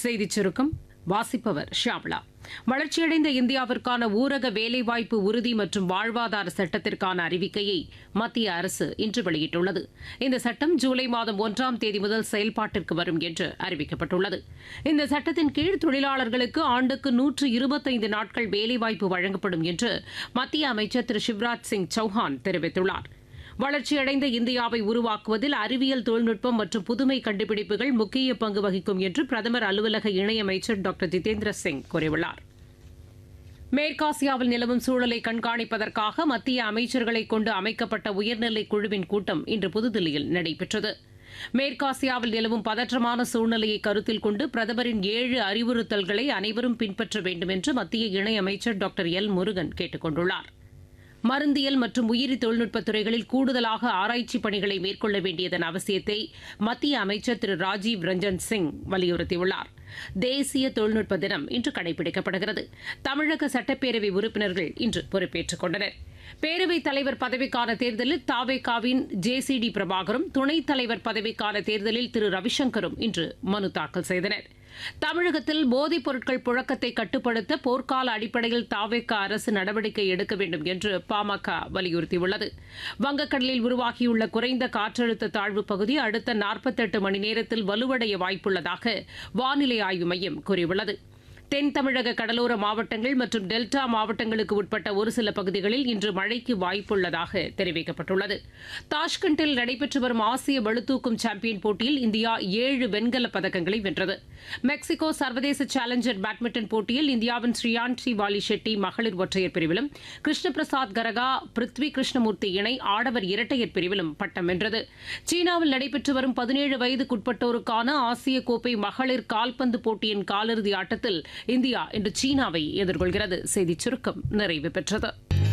செய்திச் சுருக்கம் வாசிப்பவர் ஷியாம்லா வளர்ச்சியடைந்த இந்தியாவிற்கான ஊரக வேலைவாய்ப்பு உறுதி மற்றும் வாழ்வாதார சட்டத்திற்கான அறிவிக்கையை மத்திய அரசு இன்று வெளியிட்டுள்ளது இந்த சட்டம் ஜூலை மாதம் ஒன்றாம் தேதி முதல் செயல்பாட்டிற்கு வரும் என்று அறிவிக்கப்பட்டுள்ளது இந்த சட்டத்தின் கீழ் தொழிலாளர்களுக்கு ஆண்டுக்கு நூற்று இருபத்தைந்து நாட்கள் வேலைவாய்ப்பு வழங்கப்படும் என்று மத்திய அமைச்சர் திரு சிவராஜ் சிங் சௌஹான் தெரிவித்துள்ளார் வளர்ச்சியடைந்த இந்தியாவை உருவாக்குவதில் அறிவியல் தொழில்நுட்பம் மற்றும் புதுமை கண்டுபிடிப்புகள் முக்கிய பங்கு வகிக்கும் என்று பிரதமர் அலுவலக இணையமைச்சர் டாக்டர் ஜிதேந்திர சிங் கூறியுள்ளார் மேற்காசியாவில் நிலவும் சூழலை கண்காணிப்பதற்காக மத்திய அமைச்சர்களை கொண்டு அமைக்கப்பட்ட உயர்நிலை குழுவின் கூட்டம் இன்று புதுதில்லியில் நடைபெற்றது மேற்காசியாவில் நிலவும் பதற்றமான சூழ்நிலையை கருத்தில் கொண்டு பிரதமரின் ஏழு அறிவுறுத்தல்களை அனைவரும் பின்பற்ற வேண்டும் என்று மத்திய இணையமைச்சர் டாக்டர் எல் முருகன் கேட்டுக் கொண்டுள்ளார் மருந்தியல் மற்றும் உயிரி தொழில்நுட்பத் துறைகளில் கூடுதலாக ஆராய்ச்சி பணிகளை மேற்கொள்ள வேண்டியதன் அவசியத்தை மத்திய அமைச்சர் திரு ராஜீவ் ரஞ்சன் சிங் வலியுறுத்தியுள்ளார் தேசிய தொழில்நுட்ப தினம் இன்று கடைபிடிக்கப்படுகிறது தமிழக சட்டப்பேரவை உறுப்பினர்கள் இன்று பொறுப்பேற்றுக் கொண்டனர் பேரவைத் தலைவர் பதவிக்கான தேர்தலில் தாவேகாவின் ஜே சி டி பிரபாகரும் துணைத் தலைவர் பதவிக்கான தேர்தலில் திரு ரவிசங்கரும் இன்று மனு தாக்கல் செய்தனர் தமிழகத்தில் போதைப் பொருட்கள் புழக்கத்தை கட்டுப்படுத்த போர்க்கால அடிப்படையில் தாவேக்க அரசு நடவடிக்கை எடுக்க வேண்டும் என்று பாமக வலியுறுத்தியுள்ளது வங்கக்கடலில் உருவாகியுள்ள குறைந்த காற்றழுத்த தாழ்வு பகுதி அடுத்த நாற்பத்தெட்டு மணி நேரத்தில் வலுவடைய வாய்ப்புள்ளதாக வானிலை ஆய்வு மையம் கூறியுள்ளது தென் தமிழக கடலோர மாவட்டங்கள் மற்றும் டெல்டா மாவட்டங்களுக்கு உட்பட்ட ஒரு சில பகுதிகளில் இன்று மழைக்கு வாய்ப்புள்ளதாக தெரிவிக்கப்பட்டுள்ளது தாஷ்கண்டில் நடைபெற்று வரும் ஆசிய பளுதூக்கும் சாம்பியன் போட்டியில் இந்தியா ஏழு வெண்கலப் பதக்கங்களை வென்றது மெக்சிகோ சர்வதேச சேலஞ்சர் பேட்மிண்டன் போட்டியில் இந்தியாவின் ஸ்ரீயான்ஷி வாலி ஷெட்டி மகளிர் ஒற்றையர் பிரிவிலும் கிருஷ்ண பிரசாத் கரகா பிருத்வி கிருஷ்ணமூர்த்தி இணை ஆடவர் இரட்டையர் பிரிவிலும் பட்டம் வென்றது சீனாவில் நடைபெற்று வரும் பதினேழு வயதுக்குட்பட்டோருக்கான ஆசிய கோப்பை மகளிர் கால்பந்து போட்டியின் காலிறுதி ஆட்டத்தில் இந்தியா இன்று சீனாவை எதிர்கொள்கிறது செய்திச் சுருக்கம் நிறைவு பெற்றது